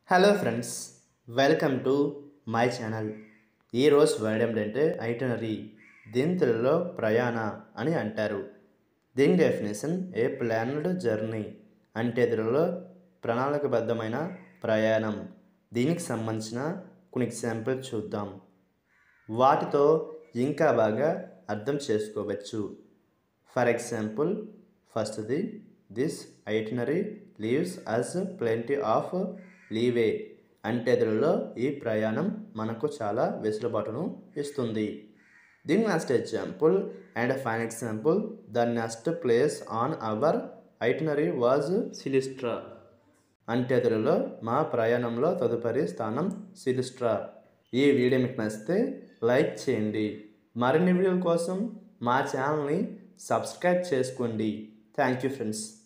hello friends welcome to my channel ఈరోజు word ఏంటంటే itinerary దీని తెలుగులో ప్రయాణ అని అంటారు దీని డెఫినేషన్ ఏ ప్లానెడ్ జర్నీ అంటే తెలుగులో ప్రణాళికబద్ధమైన ప్రయాణం దీనికి సంబంధించిన కొన్ని ఎగ్జాంపుల్ చూద్దాం వాటితో ఇంకా బాగా అర్థం చేసుకోవచ్చు ఫర్ ఎగ్జాంపుల్ ఫస్ట్ది this itinerary leaves us plenty of leeway అంటే తెలుగులో ఈ ప్రయాణం మనకు చాలా వెసులుబాటును ఇస్తుంది దీని next example and fine example the next place on our itinerary was Silistra అంటే తెలుగులో మా ప్రయాణంలో తదుపరి స్థానం సిలిస్ట్రా ఈ వీడియో మీకు నచ్చితే లైక్ చేయండి మరిన్ని వీడియోల కోసం మా ఛానల్ని సబ్స్క్రైబ్ చేసుకోండి థ్యాంక్ యూ ఫ్రెండ్స్